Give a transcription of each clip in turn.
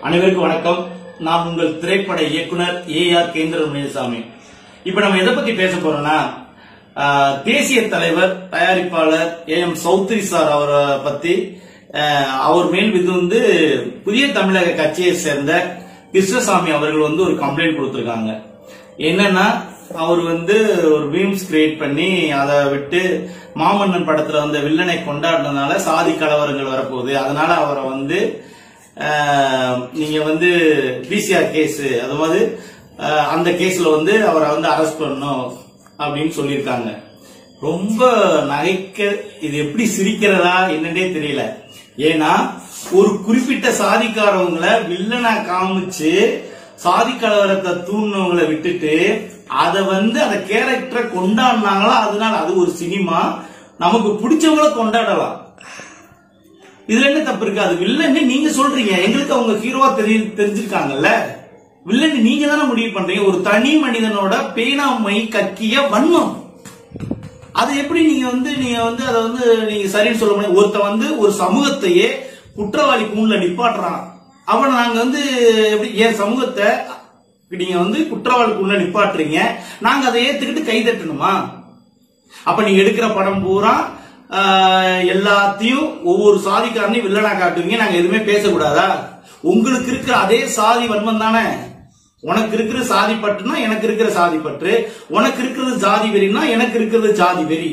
அனைவருக்கும் வணக்கம் நான் உங்கள் திரைப்பட இயக்குனர் ஏ ஆர் கேந்திர முனியசாமி இப்ப நம்ம எதை பத்தி பேச போறோம்னா ஆஹ், தேசிய தலைவர் தயாரிப்பாளர் ஏ எம் சௌத்ரி சார் அவரை பத்தி ஆஹ், அவர் மேல் இது வந்து புதிய தமிழக கட்சியை சேர்ந்த கிருஷ்ணசாமி அவர்கள் வந்து ஒரு கம்ப்ளைண்ட் கொடுத்திருக்காங்க என்னன்னா அவர் வந்து ஒரு மீம்ஸ் கிரியேட் பண்ணி அதை விட்டு மாமன்னன் படத்துல வந்த வில்லனை கொண்டாடினதுனால சாதி கலவரங்கள் வரப்போகுது அதனால அவரை வந்து ஆஹ், நீங்க வந்து பிசிஆர் கேஸ் அதாவது ஆஹ், அந்த கேஸ்ல வந்து அவரை வந்து அரெஸ்ட் பண்ணணும் அப்படின்னு சொல்லியிருக்காங்க ரொம்ப நகைக்க இது எப்படி சிரிக்கிறதா என்னன்னே தெரியல ஏன்னா ஒரு குறிப்பிட்ட சாதிக்காரவங்களை வில்லனா காமிச்சு சாதி கலவரத்தை தூண்டினவங்களை விட்டுட்டு அத வந்து அந்த கேரக்டரை கொண்டாடினாங்களா அதனால அது ஒரு சினிமா நமக்கு பிடிச்சவங்கள கொண்டாடலாம் இதுல என்ன தப்பு இருக்கு அது வில்லன்னு நீங்க சொல்றீங்க எங்களுக்கு அவங்க ஹீரோவா தெரி தெரிஞ்சிருக்காங்கல்ல வில்லன் நீங்க தானே முடிவு பண்றீங்க ஒரு தனி மனிதனோட பேனாமை கக்கிய வன்மம் அது எப்படி நீங்க வந்து நீங்க வந்து அதை வந்து நீங்க சரின்னு சொல்ல முடியாது ஒருத்தன் வந்து ஒரு சமூகத்தையே குற்றவாளி கூண்ல நிப்பாட்டுறான் அவனை நாங்க வந்து எப்படி என் சமூகத்தை நீங்க வந்து குற்றவாளி கூண்ல நிப்பாட்டுறீங்க நாங்க அதை ஏத்துக்கிட்டு கை தட்டணுமா அப்ப நீங்க எடுக்கிற படம் பூரா ஆஹ், எல்லாத்தையும் ஒவ்வொரு சாதிக்காரனையும் வில்லனா காட்டுவீங்க நாங்க எதுவுமே பேசக்கூடாதா உங்களுக்கு இருக்கிற அதே சாதி வன்மம் தானே உனக்கு இருக்கிற சாதி பற்றுனா எனக்கு இருக்கிற சாதி பற்று உனக்கு இருக்கிறது ஜாதி வெறினா எனக்கு இருக்கிறது ஜாதி வெறி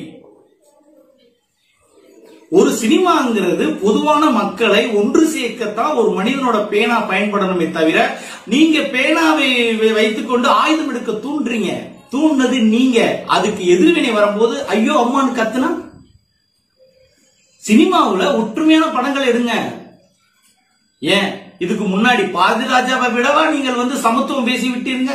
ஒரு சினிமாங்கிறது பொதுவான மக்களை ஒன்று சேர்க்கத்தான் ஒரு மனிதனோட பேனா பயன்படணுமே தவிர நீங்க பேனாவை வை- வைத்துக்கொண்டு ஆயுதம் எடுக்க தூண்டுறீங்க தூண்டுனது நீங்க அதுக்கு எதிர்வினை வரும்போது ஐயோ அம்மான்னு கத்துனா சினிமாவுல ஒற்றுமையான படங்கள் எடுங்க ஏன் இதுக்கு முன்னாடி பாரதிராஜாவை விடவா நீங்கள் வந்து சமத்துவம் பேசி விட்டீங்க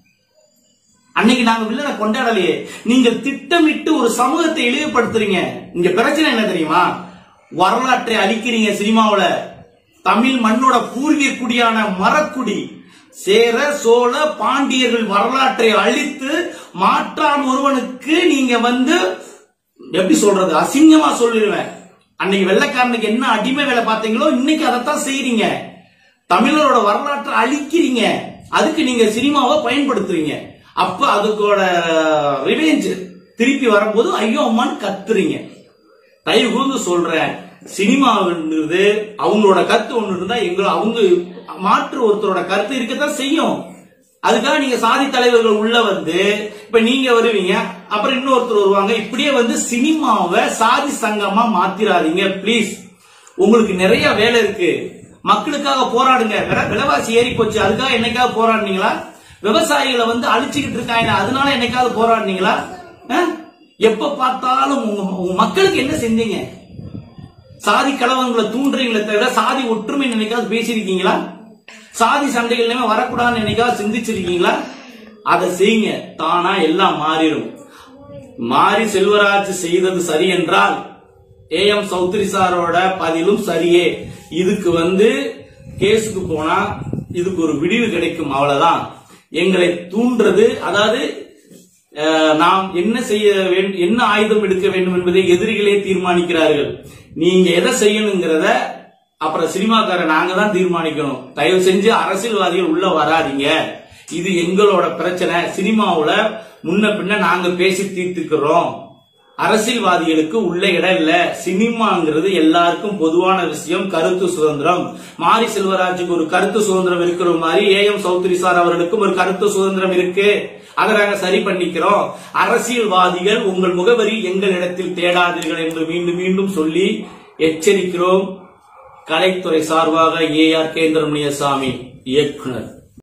அன்னைக்கு நாங்க வில்லனை கொண்டாடலையே நீங்க திட்டமிட்டு ஒரு சமூகத்தை இழிவுபடுத்துறீங்க இங்க பிரச்சனை என்ன தெரியுமா வரலாற்றை அழிக்கிறீங்க சினிமாவுல தமிழ் மண்ணோட பூர்வீக குடியான மரக்குடி சேர சோழ பாண்டியர்கள் வரலாற்றை அழித்து மாற்றான் ஒருவனுக்கு நீங்க வந்து எப்படி சொல்றது அசிங்கமா சொல்லிடுவேன் அன்னைக்கு வெள்ளைக்காரனுக்கு என்ன அடிமை வேலை பார்த்தீங்களோ இன்னைக்கு அதைத்தான் செய்றீங்க தமிழரோட வரலாற்றை அழிக்கிறீங்க அதுக்கு நீங்க சினிமாவை பயன்படுத்துறீங்க அப்ப அதுக்கோட ரிவெஞ்ச் திருப்பி வரும்போது ஐயோ அம்மான்னு கத்துறீங்க தயவு கூர்ந்து சொல்றேன் சினிமான்றது அவங்களோட கருத்து ஒண்ணு இருந்தா எங்க அவங்க மாற்று ஒருத்தரோட கருத்து இருக்கத்தான் செய்யும் அதுக்காக நீங்க சாதி தலைவர்கள் உள்ள வந்து இப்ப நீங்க வருவீங்க அப்புறம் இன்னொருத்தர் வருவாங்க இப்படியே வந்து சினிமாவை சாதி சங்கமா மாத்திராதீங்க ப்ளீஸ் உங்களுக்கு நிறைய வேலை இருக்கு மக்களுக்காக போராடுங்க வில- விலைவாசி ஏறி போச்சு அதுக்காக என்னைக்காவது போராடுனீங்களா விவசாயிகளை வந்து அழிச்சுக்கிட்டு இருக்காங்க அதனால என்னைக்காவது போராடுனீங்களா அஹ்? எப்ப பார்த்தாலும் உங்க உங்க மக்களுக்கு என்ன செஞ்சீங்க சாதி கலவங்களை தூண்டுறீங்களே தவிர சாதி ஒற்றுமை நினைக்காவது பேசியிருக்கீங்களா சாதி சண்டைகள் இனிமே வரக்கூடாதுன்னு நினைக்காவது சிந்திச்சிருக்கீங்களா அதை செய்யுங்க தானா எல்லாம் மாறிடும் மாரி செல்வராஜ் செய்தது சரி என்றால் ஏ எம் சௌத்ரி சாரோட பதிலும் சரியே இதுக்கு வந்து கேஸுக்கு போனா இதுக்கு ஒரு விடிவு கிடைக்கும் அவ்வளவுதான் எங்களை தூண்டுறது அதாவது அஹ், நாம் என்ன செய்ய வேண்டும் என்ன ஆயுதம் எடுக்க வேண்டும் என்பதை எதிரிகளே தீர்மானிக்கிறார்கள் நீங்க எதை செய்யணுங்கிறத அப்புறம் சினிமாக்கார நாங்க தான் தீர்மானிக்கணும் தயவு செஞ்சு அரசியல்வாதிகள் உள்ள வராதீங்க இது எங்களோட பிரச்சனை சினிமாவுல முன்ன பின்ன நாங்க பேசி தீர்த்துக்கிறோம் அரசியல்வாதிகளுக்கு உள்ள இடம் இல்ல சினிமாங்கிறது எல்லாருக்கும் பொதுவான விஷயம் கருத்து சுதந்திரம் மாரி செல்வராஜுக்கு ஒரு கருத்து சுதந்திரம் இருக்கிற மாதிரி ஏ எம் சௌத்ரி சார் அவர்களுக்கும் ஒரு கருத்து சுதந்திரம் இருக்கு அதை நாங்க சரி பண்ணிக்கிறோம் அரசியல்வாதிகள் உங்கள் முகவரி எங்களிடத்தில் தேடாதீர்கள் என்று மீண்டும் மீண்டும் சொல்லி எச்சரிக்கிறோம் கலைத்துறை சார்பாக ஏ ஆர் கேந்திரமணியசாமி இயக்குனர்